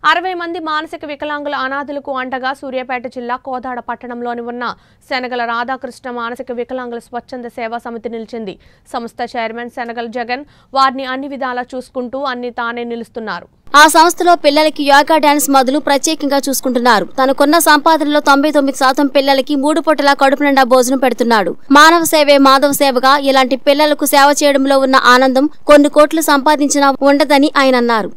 అరవై మంది మానసిక వికలాంగుల అనాథులకు అండగా సూర్యాపేట జిల్లా కోదాడ పట్టణంలోని ఉన్న శనగల రాధాకృష్ణ మానసిక వికలాంగుల స్వచ్ఛంద సేవా సమితి నిలిచింది సంస్థ చైర్మన్ శనగల జగన్ వారిని అన్ని విధాలా చూసుకుంటూ అన్ని తానే నిలుస్తున్నారు ఆ సంస్థలో పిల్లలకి యోగా డాన్స్ మొదలు ప్రత్యేకంగా చూసుకుంటున్నారు తనకున్న సంపాదనలో తొంభై తొమ్మిది శాతం పిల్లలకి మూడు పూటలా కడుపు నిండా భోజనం పెడుతున్నాడు మానవ సేవే మాధవ సేవగా ఇలాంటి పిల్లలకు సేవ చేయడంలో ఉన్న ఆనందం కొన్ని కోట్లు సంపాదించినా ఉండదని ఆయన అన్నారు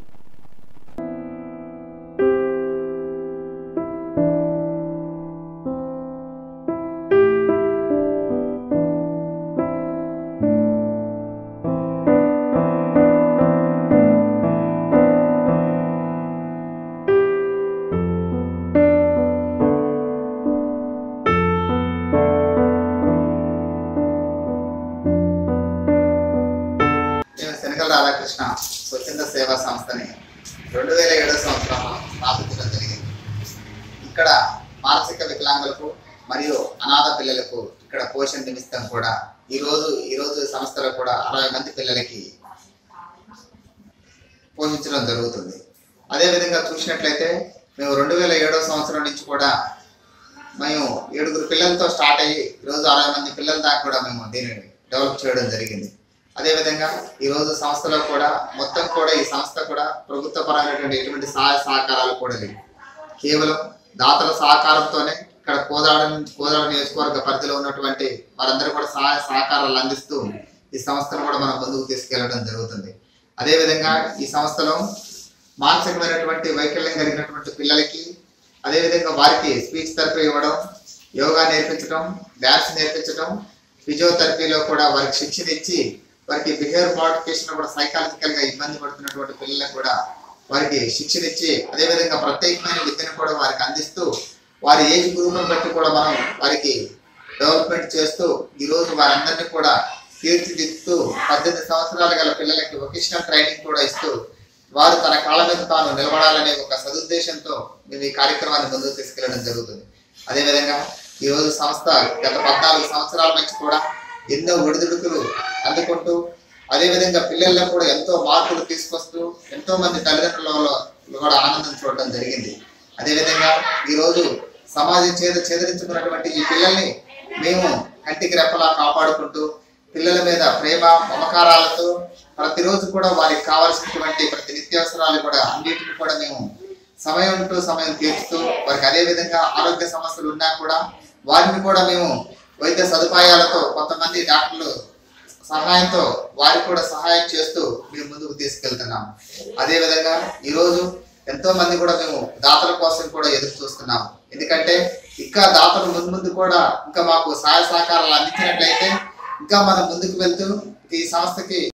నేను శనగల రాధాకృష్ణ స్వచ్ఛంద సేవా సంస్థని రెండు వేల ఏడో సంవత్సరంలో స్థాపించడం జరిగింది ఇక్కడ మానసిక వికలాంగులకు మరియు అనాథ పిల్లలకు ఇక్కడ పోషణ నిమిత్తం కూడా ఈరోజు ఈరోజు సంస్థలో కూడా అరవై మంది పిల్లలకి పోషించడం జరుగుతుంది అదేవిధంగా చూసినట్లయితే మేము రెండు వేల ఏడో సంవత్సరం నుంచి కూడా మేము ఏడుగురు పిల్లలతో స్టార్ట్ అయ్యి ఈరోజు అరవై మంది పిల్లల దాకా కూడా మేము దీనిని డెవలప్ చేయడం జరిగింది అదేవిధంగా ఈరోజు సంస్థలో కూడా మొత్తం కూడా ఈ సంస్థ కూడా ప్రభుత్వ పరమైనటువంటి ఎటువంటి సహాయ సహకారాలు కూడా లేవు కేవలం దాతల సహకారంతోనే ఇక్కడ కోదాడ నుంచి కోదాడ నియోజకవర్గ పరిధిలో ఉన్నటువంటి వారందరూ కూడా సహాయ సహకారాలు అందిస్తూ ఈ సంస్థను కూడా మనం ముందుకు తీసుకెళ్లడం జరుగుతుంది అదేవిధంగా ఈ సంస్థలో మానసికమైనటువంటి వైకల్యం కలిగినటువంటి పిల్లలకి అదేవిధంగా వారికి స్పీచ్ థెరపీ ఇవ్వడం యోగా నేర్పించడం డ్యాన్స్ నేర్పించడం ఫిజియోథెరపీలో కూడా వారికి శిక్షణ ఇచ్చి వారికి బిహేవియర్ మోడిఫికేషన్ కూడా సైకాలజికల్ గా ఇబ్బంది పడుతున్నటువంటి పిల్లలకు కూడా వారికి శిక్షణ ఇచ్చి అదేవిధంగా ప్రత్యేకమైన విద్యను కూడా వారికి అందిస్తూ వారి ఏజ్ గ్రూప్ను బట్టి కూడా మనం వారికి డెవలప్మెంట్ చేస్తూ ఈ రోజు వారందరినీ కూడా తీర్చిదిద్దుతూ పద్దెనిమిది సంవత్సరాలు గల పిల్లలకి వొకేషనల్ ట్రైనింగ్ కూడా ఇస్తూ వారు తన కాళ్ళ మీద తాను నిలబడాలనే ఒక సదుద్దేశంతో మేము ఈ కార్యక్రమాన్ని ముందుకు తీసుకెళ్లడం జరుగుతుంది అదేవిధంగా ఈ రోజు సంస్థ గత పద్నాలుగు సంవత్సరాల నుంచి కూడా ఎన్నో ఒడిదుడుకులు అందుకుంటూ అదేవిధంగా పిల్లల్లో కూడా ఎంతో మార్పులు తీసుకొస్తూ ఎంతో మంది తల్లిదండ్రులలో కూడా ఆనందం చూడడం జరిగింది అదేవిధంగా ఈ రోజు సమాజం చేత చెదిరించుకున్నటువంటి ఈ పిల్లల్ని మేము కంటికి రెప్పలా కాపాడుకుంటూ పిల్లల మీద ప్రేమ మమకారాలతో ప్రతిరోజు కూడా వారికి కావాల్సినటువంటి ప్రతి నిత్యావసరాలు కూడా అన్నిటిని కూడా మేము సమయం టు సమయం తీర్చుతూ వారికి అదే విధంగా ఆరోగ్య సమస్యలు ఉన్నా కూడా వారిని కూడా మేము వైద్య సదుపాయాలతో కొంతమంది డాక్టర్లు సహాయంతో వారికి కూడా సహాయం చేస్తూ మేము ముందుకు తీసుకెళ్తున్నాం అదే విధంగా ఈ రోజు ఎంతో మంది కూడా మేము దాతల కోసం కూడా ఎదురు చూస్తున్నాం ఎందుకంటే ఇంకా దాతలు ముందు ముందు కూడా ఇంకా మాకు సహాయ సహకారాలు అందించినట్లయితే ఇంకా మనం ముందుకు వెళ్తూ ఈ సంస్థకి